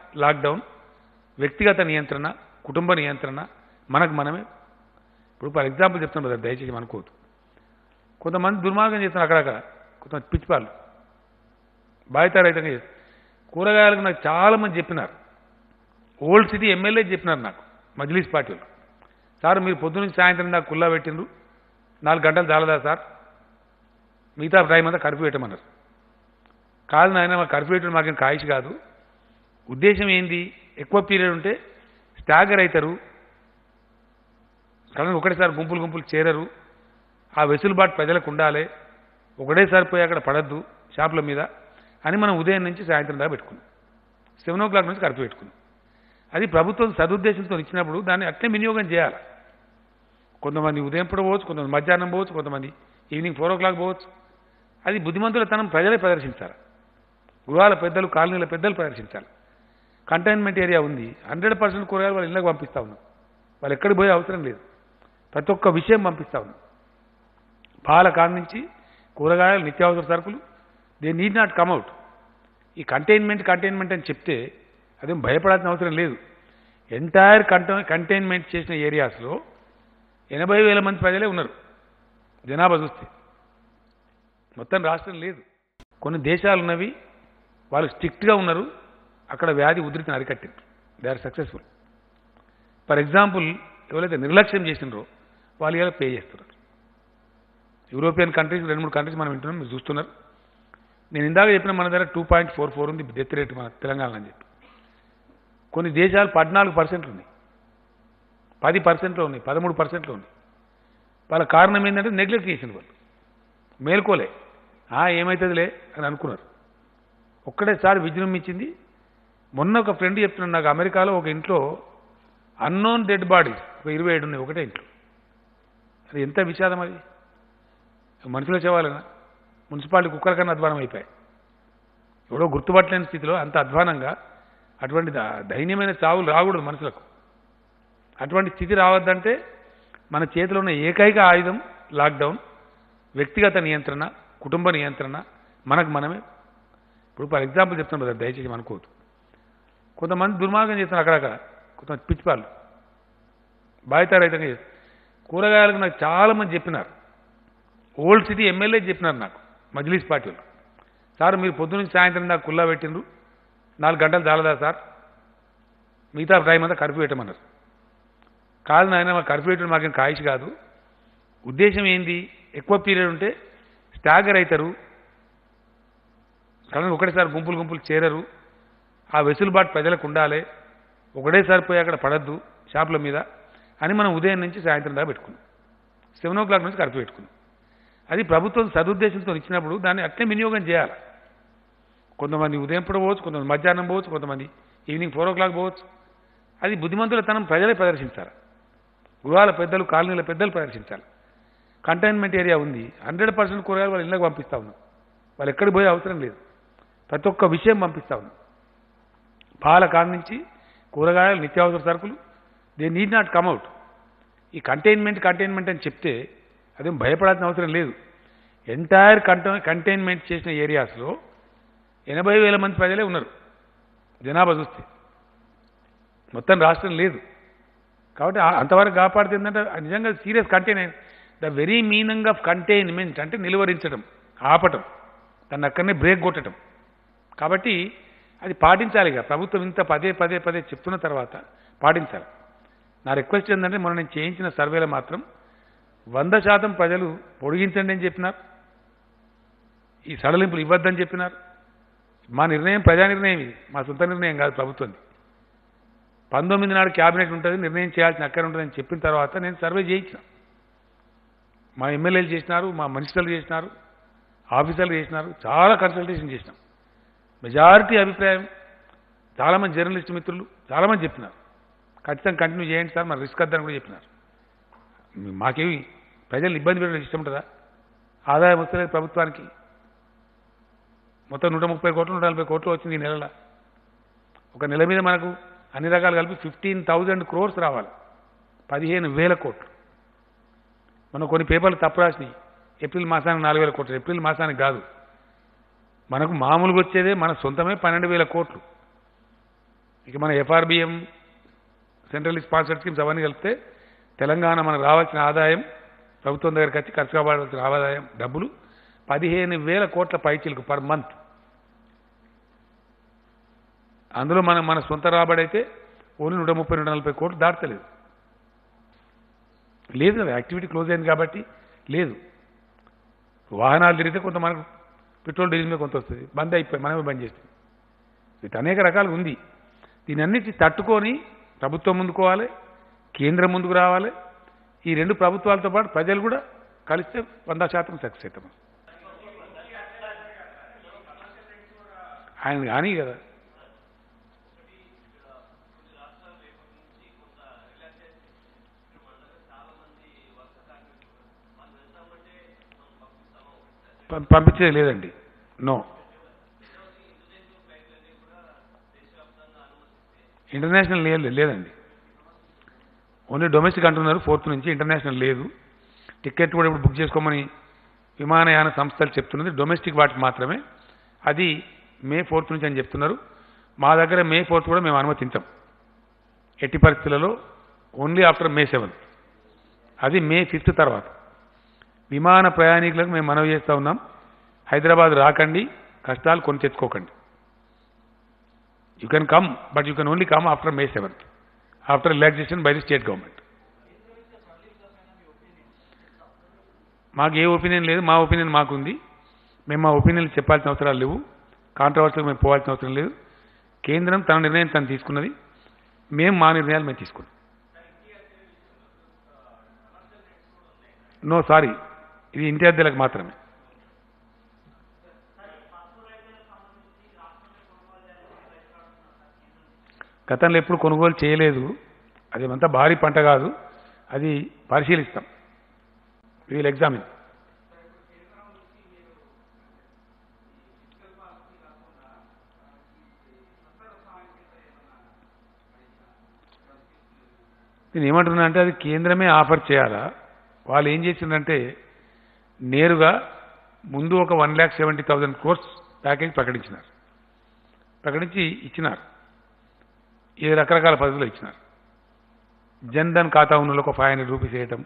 లాక్డౌన్ వ్యక్తిగత నియంత్రణ కుటుంబ నియంత్రణ మనకు మనమే ఇప్పుడు ఫర్ ఎగ్జాంపుల్ చెప్తాను బ్రదర్ దయచేసి అనుకోవద్దు కొంతమంది దుర్మార్గం చేస్తున్నారు అక్కడక్కడ కొంతమంది పిచ్చిపాళ్ళు బాధితారహితంగా చేస్తారు కూరగాయలకు నాకు చాలా మంది చెప్పినారు ఓల్డ్ సిటీ ఎమ్మెల్యే చెప్పినారు నాకు మజ్లీస్ పార్టీ వాళ్ళు సార్ మీరు పొద్దు నుంచి సాయంత్రం దాకా కుల్లా పెట్టిండ్రు నాలుగు గంటలు చాలదా సార్ మిగతా టైం అంతా కర్ఫ్యూ పెట్టమన్నారు కాదు నాయన మా కర్ఫ్యూ పెట్టడం మాకేం కాయిష్ కాదు ఉద్దేశం ఏంది ఎక్కువ పీరియడ్ ఉంటే స్టాగర్ అవుతారు కానీ ఒకటేసారి గుంపులు గుంపులు చేరరు ఆ వెసులుబాటు ప్రజలకు ఉండాలి ఒకటేసారి పోయి అక్కడ పడద్దు షాపుల మీద అని మనం ఉదయం నుంచి సాయంత్రం దాకా పెట్టుకున్నాం సెవెన్ ఓ క్లాక్ నుంచి కర్ఫ్యూ పెట్టుకున్నాం అది ప్రభుత్వం సదుద్దేశంతో ఇచ్చినప్పుడు దాన్ని అట్లే వినియోగం చేయాలి కొంతమంది ఉదయం పూట పోవచ్చు కొంతమంది మధ్యాహ్నం పోవచ్చు కొంతమంది ఈవినింగ్ ఫోర్ ఓ క్లాక్ పోవచ్చు అది బుద్ధిమంతుల తనం ప్రజలే ప్రదర్శించాలి గృహాల పెద్దలు కాలనీల పెద్దలు ప్రదర్శించాలి కంటైన్మెంట్ ఏరియా ఉంది హండ్రెడ్ పర్సెంట్ కూరగాయలు వాళ్ళ ఇళ్ళకి పంపిస్తా ఉన్నాం వాళ్ళు ఎక్కడికి పోయే అవసరం లేదు ప్రతి ఒక్క విషయం పంపిస్తా ఉన్నాం పాల కాడ నుంచి కూరగాయలు నిత్యావసర సరుకులు దే నీడ్ నాట్ కమ్అవుట్ ఈ కంటైన్మెంట్ కంటైన్మెంట్ అని చెప్తే అదేం భయపడాల్సిన అవసరం లేదు ఎంటైర్ కంట కంటైన్మెంట్ చేసిన ఏరియాస్లో ఎనభై వేల మంది ప్రజలే ఉన్నారు జనాభా చూస్తే మొత్తం రాష్ట్రం లేదు కొన్ని దేశాలు ఉన్నవి వాళ్ళు స్ట్రిక్ట్గా ఉన్నారు అక్కడ వ్యాధి ఉధృతిని అరికట్టారు they are successful for example ఎవరైతే నిర్లక్ష్యం చేసినారో వాళ్ళు ఇలా పే చేస్తున్నారు యూరోపియన్ కంట్రీస్ రెండు మూడు కంట్రీస్ మనం వింటున్నాం మీరు చూస్తున్నారు నేను ఇందాక చెప్పిన మన దగ్గర టూ పాయింట్ ఫోర్ ఫోర్ ఉంది డెత్ రేట్ మన తెలంగాణ అని చెప్పి కొన్ని దేశాలు పద్నాలుగు పర్సెంట్లు ఉన్నాయి పది పర్సెంట్లో ఉన్నాయి పదమూడు పర్సెంట్లో ఉన్నాయి వాళ్ళ కారణం ఏంటంటే నెగ్లెక్ట్ చేసిన వాళ్ళు మేల్కోలే ఆ ఏమవుతుందిలే అని అనుకున్నారు ఒక్కటేసారి విజృంభించింది మొన్న ఒక ఫ్రెండ్ చెప్తున్నాడు నాకు అమెరికాలో ఒక ఇంట్లో అన్నోన్ డెడ్ బాడీస్ ఒక ఇరవై ఏడు ఉన్నాయి ఒకటే ఇంట్లో అది ఎంత విషాదం అది మనుషుల శవాలనా మున్సిపాలిటీ కుక్కల కన్నా అధ్వానం అయిపోయాయి ఎవడో గుర్తుపట్టలేని స్థితిలో అంత అధ్వానంగా అటువంటి ద- దైన్యమైన చావులు రాకూడదు మనుషులకు అటువంటి స్థితి రావద్దంటే మన చేతిలో ఉన్న ఏకైక ఆయుధం లాక్డౌన్ వ్యక్తిగత నియంత్రణ కుటుంబ నియంత్రణ మనకు మనమే ఇప్పుడు ఫర్ ఎగ్జాంపుల్ చెప్తాను బ్రదర్ దయచేసి అనుకోవద్దు కొంతమంది దుర్మార్గం చేస్తున్నారు అక్కడక్కడ కొంతమంది పిచ్చిపాళ్ళు బాధితారహితంగా చేస్తారు కూరగాయలకు నాకు చాలా మంది చెప్పినారు ఓల్డ్ సిటీ ఎమ్మెల్యే చెప్పినారు నాకు మజ్లీస్ పార్టీ వాళ్ళు సార్ మీరు పొద్దు నుంచి సాయంత్రం దాకా కుల్లా పెట్టిండ్రు నాలుగు గంటలు చాలదా సార్ మిగతా టైం అంతా కర్ఫ్యూ పెట్టమన్నారు కాదు నాయన మా కర్ఫ్యూ పెట్టడం మాకేం కాయిష్ కాదు ఉద్దేశం ఏంది ఎక్కువ పీరియడ్ ఉంటే స్టాగర్ అవుతారు కానీ ఒకటేసారి గుంపులు గుంపులు చేరరు ఆ వెసులుబాటు ప్రజలకు ఉండాలి ఒకటేసారి పోయి అక్కడ పడద్దు షాపుల మీద అని మనం ఉదయం నుంచి సాయంత్రం దాకా పెట్టుకున్నాం సెవెన్ ఓ క్లాక్ నుంచి కర్ఫ్యూ పెట్టుకున్నాం అది ప్రభుత్వం సదుద్దేశంతో ఇచ్చినప్పుడు దాన్ని అట్లే వినియోగం చేయాలి కొంతమంది ఉదయం పూట పోవచ్చు కొంతమంది మధ్యాహ్నం పోవచ్చు కొంతమంది ఈవినింగ్ ఫోర్ ఓ క్లాక్ పోవచ్చు అది బుద్ధిమంతుల తనం ప్రజలే ప్రదర్శించాలి గృహాల పెద్దలు కాలనీల పెద్దలు ప్రదర్శించాలి కంటైన్మెంట్ ఏరియా ఉంది హండ్రెడ్ పర్సెంట్ కూరగాయలు వాళ్ళ ఇళ్ళకి పంపిస్తా ఉన్నాం వాళ్ళు ఎక్కడికి పోయే అవసరం లేదు ప్రతి ఒక్క విషయం పంపిస్తా ఉన్నాం పాల కాడ నుంచి కూరగాయలు నిత్యావసర సరుకులు దే నీడ్ నాట్ కమ్అవుట్ ఈ కంటైన్మెంట్ కంటైన్మెంట్ అని చెప్తే అదేం భయపడాల్సిన అవసరం లేదు ఎంటైర్ కంట కంటైన్మెంట్ చేసిన ఏరియాస్లో ఎనభై వేల మంది ప్రజలే ఉన్నారు జనాభా చూస్తే మొత్తం రాష్ట్రం లేదు కాబట్టి ఆ- అంతవరకు కాపాడితే ఏంటంటే అది నిజంగా serious contain the very meaning of containment అంటే నిలువరించడం ఆపటం దాన్ని అక్కడనే బ్రేక్ కొట్టడం కాబట్టి అది పాటించాలి ఇక ప్రభుత్వం ఇంత పదే పదే పదే చెప్తున్న తర్వాత పాటించాలి నా రిక్వెస్ట్ ఏంటంటే మొన్న నేను చేయించిన సర్వేలో మాత్రం వంద శాతం ప్రజలు పొడిగించండి అని చెప్పినారు ఈ సడలింపులు ఇవ్వద్దని చెప్పినారు మా నిర్ణయం ప్రజా నిర్ణయం ఇది మా సొంత నిర్ణయం కాదు ప్రభుత్వంది పంతొమ్మిది నాడు క్యాబినెట్ ఉంటుంది నిర్ణయం చేయాల్సిన అక్కడ ఉంటుందని చెప్పిన తర్వాత నేను సర్వే చేయించిన మా ఎమ్మెల్యేలు చేసినారు మా మినిస్టర్లు చేసినారు ఆఫీసర్లు చేసినారు చాలా కన్సల్టేషన్ చేసినాం మెజారిటీ అభిప్రాయం చాలామంది జర్నలిస్ట్ మిత్రులు చాలామంది చెప్పినారు ఖచ్చితంగా కంటిన్యూ చేయండి సార్ మరి రిస్క్ వద్దని కూడా చెప్పినారు మాకేమి ప్రజలు ఇబ్బంది పెట్టడం ఇష్టం ఉంటుందా ఆదాయం వస్తలేదు ప్రభుత్వానికి మొత్తం నూట ముప్పై కోట్లు నూట నలభై కోట్లు వచ్చింది ఈ నెలలో ఒక నెల మీద మనకు అన్ని రకాలు కలిపి ఫిఫ్టీన్ థౌజండ్ క్రోర్స్ రావాలి పదిహేను వేల కోట్లు మనం కొన్ని పేపర్లు తప్పు రాసినాయి ఏప్రిల్ మాసానికి నాలుగు వేల కోట్లు ఏప్రిల్ మాసానికి కాదు మనకు మామూలుగా వచ్చేదే మన సొంతమే పన్నెండు వేల కోట్లు ఇక మన ఎఫ్ఆర్బిఎం సెంట్రల్ స్పాన్సర్డ్ స్కీమ్స్ అవన్నీ కలిపితే తెలంగాణ మనకు రావాల్సిన ఆదాయం ప్రభుత్వం దగ్గరికి వచ్చి ఖర్చు కావాల్సిన ఆదాయం డబ్బులు పదిహేను వేల కోట్ల పైచీలకు పర్ మంత్ అందులో మనం మన సొంత రాబడి అయితే ఓన్లీ నూట ముప్పై నూట నలభై కోట్లు దాటలేదు లేదు కదా యాక్టివిటీ క్లోజ్ అయింది కాబట్టి లేదు వాహనాలు తిరిగితే కొంత మనకు పెట్రోల్ డీజిల్ మీద కొంత వస్తుంది బంద్ అయిపోయి మనమే బంద్ చేస్తాం ఇది అనేక రకాలు ఉంది దీని అన్నిటి తట్టుకొని ప్రభుత్వం ముందుకోవాలి కేంద్రం ముందుకు రావాలి ఈ రెండు ప్రభుత్వాలతో పాటు ప్రజలు కూడా కలిస్తే వంద శాతం సక్సెస్ అవుతాం ఆయన కానీ కదా పం- పంపించేది లేదండి నో ఇంటర్నేషనల్ లేదు లేదండి ఓన్లీ డొమెస్టిక్ అంటున్నారు ఫోర్త్ నుంచి ఇంటర్నేషనల్ లేదు టికెట్ కూడా ఇప్పుడు బుక్ చేసుకోమని విమానయాన సంస్థలు చెప్తున్నది డొమెస్టిక్ వాటికి మాత్రమే అది మే ఫోర్త్ నుంచి అని చెప్తున్నారు మా దగ్గర మే ఫోర్త్ కూడా మేము అనుమతించాం ఎట్టి పరిస్థితులలో ఓన్లీ ఆఫ్టర్ మే సెవెంత్ అది మే ఫిఫ్త్ తర్వాత విమాన ప్రయాణికులకు మేము మనవి చేస్తూ ఉన్నాం హైదరాబాద్ రాకండి కష్టాలు కొని తెచ్చుకోకండి you can come but you can only come after May seventh after relaxation by the state government మాకు ఏ ఒపీనియన్ లేదు మా ఒపీనియన్ మాకుంది మేము మా ఒపీనియన్ చెప్పాల్సిన అవసరాలు లేవు కాంట్రవర్సీకి మేము పోవాల్సిన అవసరం లేదు కేంద్రం తన నిర్ణయం తను తీసుకున్నది మేము మా నిర్ణయాలు మేము తీసుకున్నాం నో సారీ ఇది ఇంటి అద్దెలకు మాత్రమే గతంలో ఎప్పుడు కొనుగోలు చేయలేదు అది అంతా భారీ పంట కాదు అది పరిశీలిస్తాం వీల్ ఎగ్జామిన్ నేను ఏమంటున్నా అంటే అది కేంద్రమే ఆఫర్ చేయాలా వాళ్ళు ఏం చేసిందంటే నేరుగా ముందు ఒక one lakh seventy thousand crores package ప్రకటించినారు ప్రకటించి ఇచ్చినారు ఏ రకరకాల పద్ధతిలో ఇచ్చినారు జన్ ధన్ ఖాతా ఉన్న వాళ్ళకి ఒక ఫైవ్ హండ్రెడ్ రూపీస్ వేయటం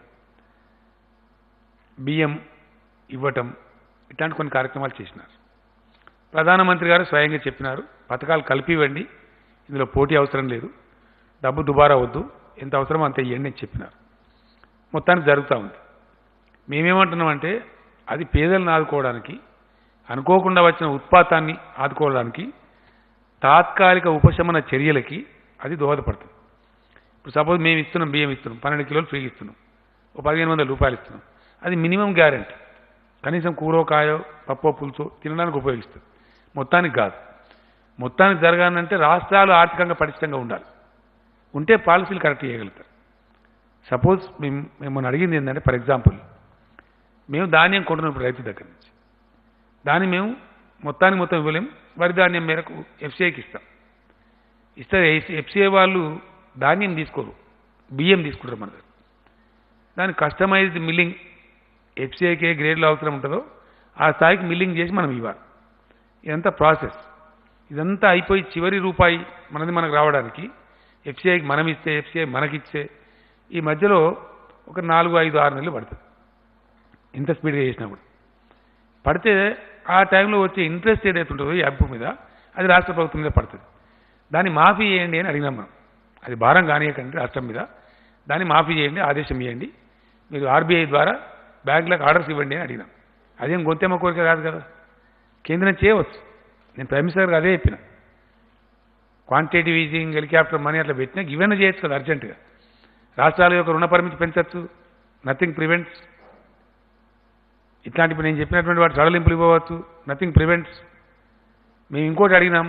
బియ్యం ఇవ్వటం ఇట్లాంటి కొన్ని కార్యక్రమాలు చేసినారు ప్రధానమంత్రి గారు స్వయంగా చెప్పినారు పథకాలు కలిపి ఇవ్వండి ఇందులో పోటీ అవసరం లేదు డబ్బు దుబారా వద్దు ఎంత అవసరమో అంత ఇవ్వండి అని చెప్పినారు మొత్తానికి జరుగుతూ ఉంది మేమేమంటున్నామంటే అది పేదలను ఆదుకోవడానికి అనుకోకుండా వచ్చిన ఉత్పాతాన్ని ఆదుకోవడానికి తాత్కాలిక ఉపశమన చర్యలకి అది దోహదపడుతుంది ఇప్పుడు సపోజ్ మేము ఇస్తున్నాం బియ్యం ఇస్తున్నాం పన్నెండు కిలోలు ఫ్రీగా ఇస్తున్నాం ఒక పదిహేను వందల రూపాయలు ఇస్తున్నాం అది మినిమం గ్యారంటీ కనీసం కూరో కాయో పప్పో పులుసో తినడానికి ఉపయోగిస్తుంది మొత్తానికి కాదు మొత్తానికి జరగాలంటే రాష్ట్రాలు ఆర్థికంగా పటిష్టంగా ఉండాలి ఉంటే పాలసీలు కరెక్ట్ చేయగలుగుతారు సపోజ్ మేము మిమ్మల్ని అడిగింది ఏంటంటే ఫర్ ఎగ్జాంపుల్ మేము ధాన్యం కొంటున్నాం ఇప్పుడు రైతు దగ్గర నుంచి దాన్ని మేము మొత్తానికి మొత్తం ఇవ్వలేం వరి ధాన్యం మేరకు ఎఫ్సీఐకి ఇస్తాం ఇస్తే ఎఫ్సీఐ వాళ్ళు ధాన్యం తీసుకోరు బియ్యం తీసుకుంటారు మన దగ్గర దాని కస్టమైజ్డ్ మిల్లింగ్ ఎఫ్సీఐకి ఏ గ్రేడ్లో అవసరం ఉంటుందో ఆ స్థాయికి మిల్లింగ్ చేసి మనం ఇవ్వాలి ఇదంతా ప్రాసెస్ ఇదంతా అయిపోయి చివరి రూపాయి మనది మనకు రావడానికి ఎఫ్సీఐకి మనం ఇస్తే ఎఫ్సీఐ మనకిచ్చే ఈ మధ్యలో ఒక నాలుగు ఐదు ఆరు నెలలు పడుతుంది ఇంత స్పీడ్గా చేసినప్పుడు పడితే ఆ టైంలో వచ్చే ఇంట్రెస్ట్ ఏదైతే ఉంటుందో ఈ అప్పు మీద అది రాష్ట్ర ప్రభుత్వం మీద పడుతుంది దాన్ని మాఫీ చేయండి అని అడిగినాం మనం అది భారం కానియకండి రాష్ట్రం మీద దాన్ని మాఫీ చేయండి ఆదేశం ఇవ్వండి మీరు ఆర్బీఐ ద్వారా బ్యాంకులకు ఆర్డర్స్ ఇవ్వండి అని అడిగినాం అదేం గొంతెమ్మ కోరిక కాదు కదా కేంద్రం చేయవచ్చు నేను ప్రైమ్ మినిస్టర్ గారు అదే చెప్పిన క్వాంటిటేటివ్ ఈజింగ్ హెలికాప్టర్ మనీ అట్లా పెట్టినా ఇవన్నీ చేయొచ్చు కదా అర్జెంటుగా రాష్ట్రాల యొక్క రుణ పరిమితి పెంచవచ్చు నథింగ్ ప్రివెంట్స్ ఇట్లాంటి ఇప్పుడు నేను చెప్పినటువంటి వాటి సడలింపులు ఇవ్వవచ్చు నథింగ్ ప్రివెంట్స్ మేము ఇంకోటి అడిగినాం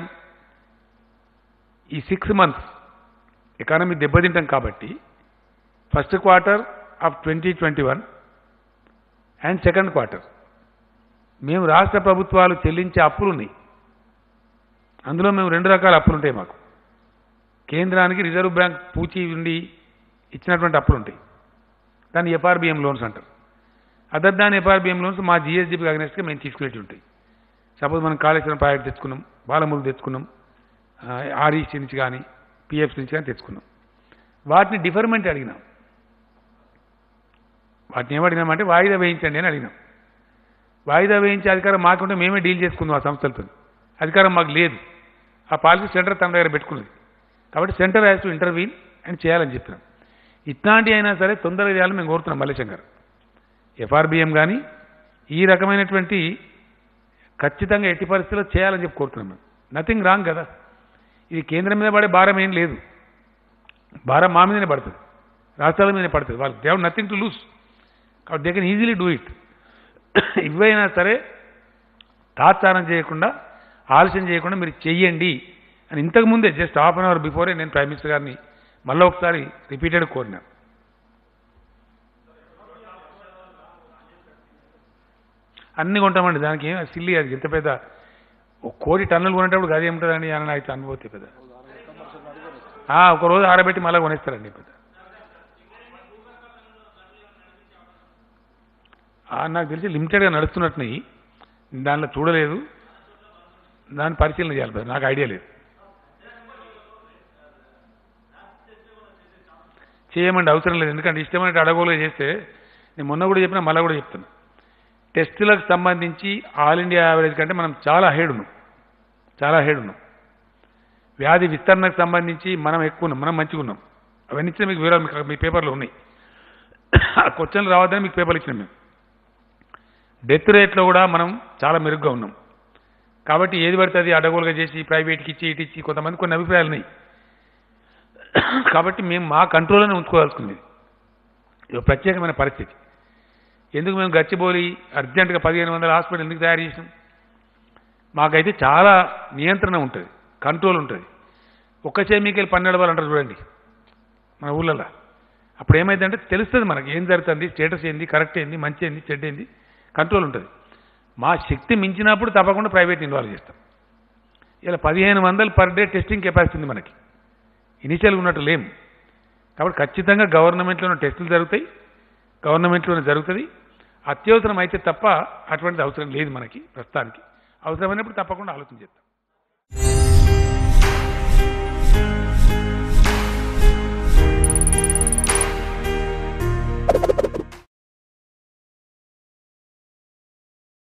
ఈ సిక్స్ మంత్స్ ఎకానమీ దెబ్బతింటాం కాబట్టి first quarter of twenty twenty one and second quarter మేము రాష్ట్ర ప్రభుత్వాలు చెల్లించే అప్పులు ఉన్నాయి అందులో మేము రెండు రకాల అప్పులు ఉంటాయి మాకు కేంద్రానికి రిజర్వ్ బ్యాంక్ పూచి ఉండి ఇచ్చినటువంటి అప్పులు ఉంటాయి దాన్ని ఎఫ్ఆర్బిఎం లోన్స్ అంటారు అదర్ దాని ఎఫ్ఆర్బిఎం లోన్స్ మా జిఎస్డిపికి అగ్నెస్ట్గా మేము తీసుకునేవి ఉంటాయి సపోజ్ మనం కాళేశ్వరం ప్రాజెక్ట్ తెచ్చుకున్నాం బాలములు తెచ్చుకున్నాం ఆర్ఈసీ నుంచి కానీ పిఎఫ్స్ నుంచి కానీ తెచ్చుకున్నాం వాటిని డిఫర్మెంట్ అడిగినాం వాటిని ఏమడిగినామంటే వాయిదా వేయించండి అని అడిగినాం వాయిదా వేయించే అధికారం మాకుంటే మేమే డీల్ చేసుకుందాం ఆ సంస్థలతో అధికారం మాకు లేదు ఆ పాలసీ సెంటర్ తన దగ్గర పెట్టుకున్నది కాబట్టి సెంటర్ హ్యాస్ టు ఇంటర్వ్యూన్ అని చేయాలని చెప్పినాం ఇట్లాంటి అయినా సరే తొందరగా చేయాలని మేము కోరుతున్నాం మల్లేశం గారు ఎఫ్ఆర్బిఎం కానీ ఈ రకమైనటువంటి ఖచ్చితంగా ఎట్టి పరిస్థితుల్లో చేయాలని చెప్పి కోరుతున్నాం మేము నథింగ్ రాంగ్ కదా ఇది కేంద్రం మీద పడే భారం ఏం లేదు భారం మా మీదనే పడుతుంది రాష్ట్రాల మీదనే పడుతుంది వాళ్ళు దేవ్ నథింగ్ టు లూజ్ కాబట్టి they can easily do it ఇవైనా సరే తాత్సారం చేయకుండా ఆలస్యం చేయకుండా మీరు చెయ్యండి అని ఇంతకు ముందే just half an hour before నేను ప్రైమ్ మినిస్టర్ గారిని మళ్ళీ ఒకసారి రిపీటెడ్ కోరినాను అన్ని కొంటామండి దానికి ఏం సిల్లి అది ఎంత పెద్ద ఒక కోటి టన్నులు కొనేటప్పుడు గది ఏముంటుందండి అని అయితే అనుభూతి పెద్ద ఆ, ఒక రోజు ఆరబెట్టి మళ్ళీ కొనేస్తారండి పెద్ద ఆ, నాకు తెలిసి లిమిటెడ్గా నడుస్తున్నట్టున్నాయి దానిలో చూడలేదు దాన్ని పరిశీలన చేయాలి పెద్ద నాకు ఐడియా లేదు చేయమండి అవసరం లేదు ఎందుకంటే ఇష్టమైన అడగోలుగా చేస్తే నేను మొన్న కూడా చెప్పినా మళ్ళీ కూడా చెప్తున్నా టెస్టులకు సంబంధించి ఆల్ ఇండియా యావరేజ్ కంటే మనం చాలా హెడ్ ఉన్నాం చాలా హెడ్ ఉన్నాం వ్యాధి విస్తరణకు సంబంధించి మనం ఎక్కువ ఉన్నాం మనం మంచిగా ఉన్నాం అవన్నీ ఇచ్చిన మీకు వివరాలు మీకు మీ పేపర్లో ఉన్నాయి ఆ క్వశ్చన్లు రావద్దని మీకు పేపర్లు ఇచ్చినాం మేము డెత్ రేట్లో కూడా మనం చాలా మెరుగ్గా ఉన్నాం కాబట్టి ఏది పడితే అది అడగోలుగా చేసి ప్రైవేట్కి ఇచ్చి ఇటు ఇచ్చి కొంతమంది కొన్ని అభిప్రాయాలు ఉన్నాయి కాబట్టి మేము మా కంట్రోల్లోనే ఉంచుకోవాల్సింది ఇది ఒక ప్రత్యేకమైన పరిస్థితి ఎందుకు మేము గచ్చిబౌలి అర్జెంటుగా పదిహేను వందల హాస్పిటల్ ఎందుకు తయారు చేసినాం మాకైతే చాలా నియంత్రణ ఉంటుంది కంట్రోల్ ఉంటుంది ఒక్క చేమికెళ్ళి పన్నెండు వాళ్ళు అంటారు చూడండి మన ఊళ్ళల్లో అప్పుడు ఏమైందంటే తెలుస్తుంది మనకి ఏం జరుగుతుంది స్టేటస్ ఏంది కరెక్ట్ ఏంది మంచి ఏంది చెడ్డ ఏంది కంట్రోల్ ఉంటుంది మా శక్తి మించినప్పుడు తప్పకుండా ప్రైవేట్ ఇన్వాల్వ్ చేస్తాం ఇలా పదిహేను వందలు పర్ డే టెస్టింగ్ కెపాసిటీ ఉంది మనకి ఇనిషియల్గా ఉన్నట్టు లేం కాబట్టి ఖచ్చితంగా గవర్నమెంట్లోనే టెస్టులు జరుగుతాయి గవర్నమెంట్లోనే జరుగుతుంది అత్యవసరం అయితే తప్ప అటువంటిది అవసరం లేదు మనకి ప్రస్తుతానికి అవసరమైనప్పుడు తప్పకుండా ఆలోచన చేస్తాం